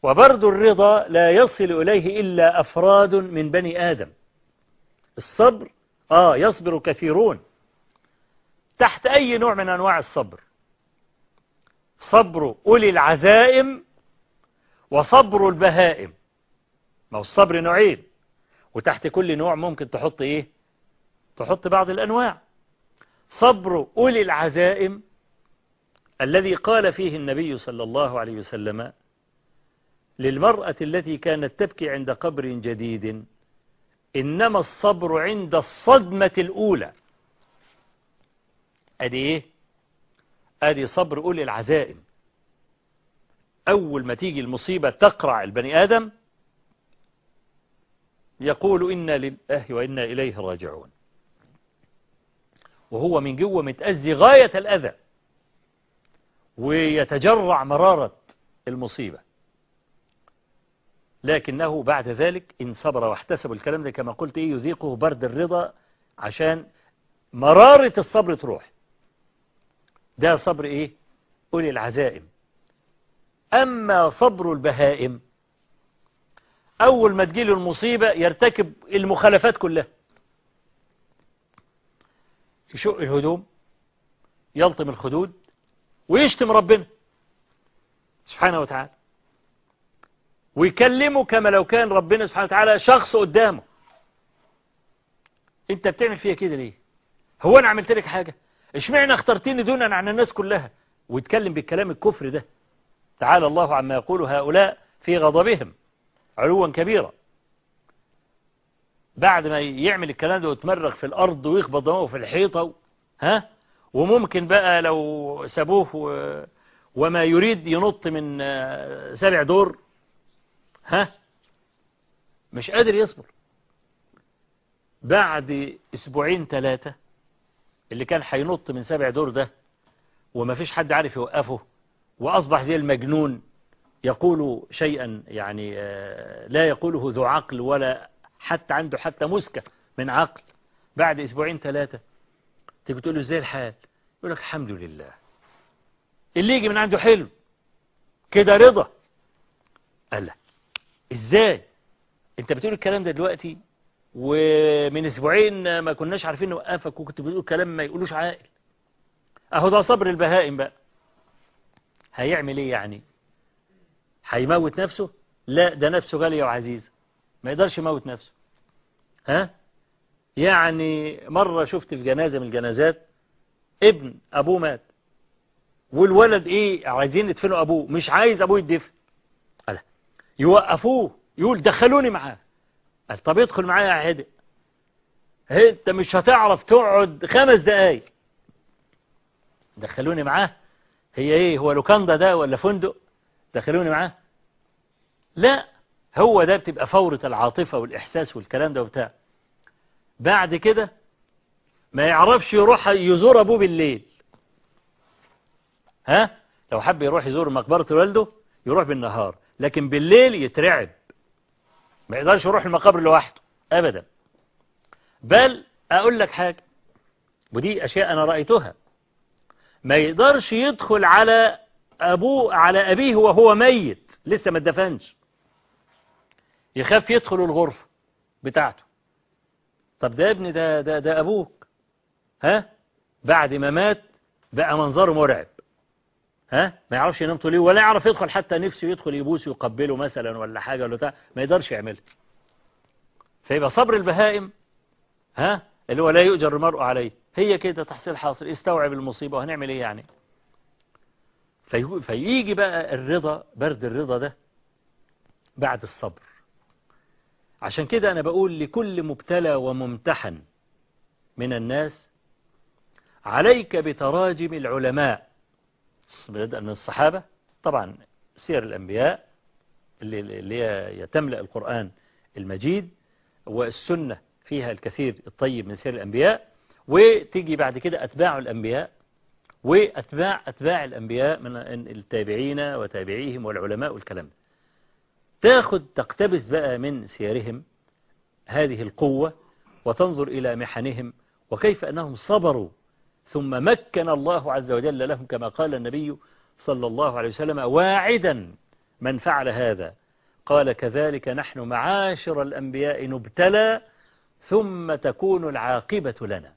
وبرد الرضا لا يصل إليه إلا أفراد من بني آدم الصبر آه يصبر كثيرون تحت أي نوع من أنواع الصبر صبر أولي العزائم وصبر البهائم ما هو الصبر نوعين وتحت كل نوع ممكن تحط إيه تحط بعض الأنواع صبر أولي العزائم الذي قال فيه النبي صلى الله عليه وسلم للمرأة التي كانت تبكي عند قبر جديد إنما الصبر عند الصدمة الأولى أدي إيه أدي صبر أولي العزائم أول ما تيجي المصيبة تقرع البني آدم يقول إنا لله وإنا إليه راجعون وهو من جوه متأذي غاية الأذى ويتجرع مرارة المصيبة لكنه بعد ذلك إن صبر واحتسب الكلام ده كما قلت إيه يذيقه برد الرضا عشان مرارة الصبر تروح ده صبر إيه أولي العزائم أما صبر البهائم أول ما تجيله المصيبة يرتكب المخالفات كلها يشق الهدوم يلطم الخدود ويشتم ربنا سبحانه وتعالى ويكلمه كما لو كان ربنا سبحانه وتعالى شخص قدامه انت بتعمل فيها كده ليه هو انا عملت لك حاجة اشمعنى اخترتني دونا عن الناس كلها ويتكلم بالكلام الكفر ده تعالى الله عما يقول هؤلاء في غضبهم علوا كبيرا بعد ما يعمل الكلام ده ويتمرغ في الأرض ويخبط دماغه في الحيطة ها وممكن بقى لو سابوه و... وما يريد ينط من سبع دور ها مش قادر يصبر بعد اسبوعين ثلاثة اللي كان هينط من سبع دور ده وما فيش حد عارف يوقفه وأصبح زي المجنون يقول شيئا يعني لا يقوله ذو عقل ولا حتى عنده حتى مسكة من عقل بعد اسبوعين ثلاثة تيجي تقول له ازاي الحال يقول لك الحمد لله اللي يجي من عنده حلو كده رضا قال لا ازاي انت بتقول الكلام ده دلوقتي ومن اسبوعين ما كناش عارفين نوقفك وكنت بتقول كلام ما يقولوش عاقل اهو ده صبر البهائم بقى هيعمل ايه يعني هيموت نفسه لا ده نفسه غالية وعزيزة ما يقدرش يموت نفسه ها يعني مرة شفت في جنازة من الجنازات ابن ابوه مات والولد ايه عايزين يدفنوا ابوه مش عايز ابوه يدفن قال يوقفوه يقول دخلوني معاه قال طب يدخل معايا يا هدئ انت مش هتعرف تقعد خمس دقايق دخلوني معاه هي ايه هو لوكاندا ده ولا فندق دخلوني معاه لا هو ده بتبقى فورة العاطفة والإحساس والكلام ده وبتاع بعد كده ما يعرفش يروح يزور أبوه بالليل ها لو حب يروح يزور مقبرة والده يروح بالنهار لكن بالليل يترعب ما يقدرش يروح المقابر لوحده أبدا بل أقول لك حاجة ودي أشياء أنا رأيتها ما يقدرش يدخل على أبوه على أبيه وهو ميت لسه ما اتدفنش يخاف يدخل الغرفة بتاعته طب ده ابني ده, ده, ده أبوك ها بعد ما مات بقى منظره مرعب ها ما يعرفش ينام طول ولا يعرف يدخل حتى نفسه يدخل يبوس ويقبله مثلا ولا حاجة ولا بتاع ما يقدرش يعملها فيبقى صبر البهائم ها اللي هو لا يؤجر المرء عليه هي كده تحصيل حاصل استوعب المصيبة وهنعمل ايه يعني في فيجي بقى الرضا برد الرضا ده بعد الصبر عشان كده أنا بقول لكل مبتلى وممتحن من الناس عليك بتراجم العلماء من الصحابة طبعا سير الأنبياء اللي هي تملأ القرآن المجيد والسنة فيها الكثير الطيب من سير الأنبياء وتيجي بعد كده أتباع الأنبياء وأتباع أتباع الأنبياء من التابعين وتابعيهم والعلماء والكلام تاخد تقتبس بقى من سيرهم هذه القوة وتنظر إلى محنهم وكيف أنهم صبروا ثم مكن الله عز وجل لهم كما قال النبي صلى الله عليه وسلم واعدا من فعل هذا قال كذلك نحن معاشر الأنبياء نبتلى ثم تكون العاقبة لنا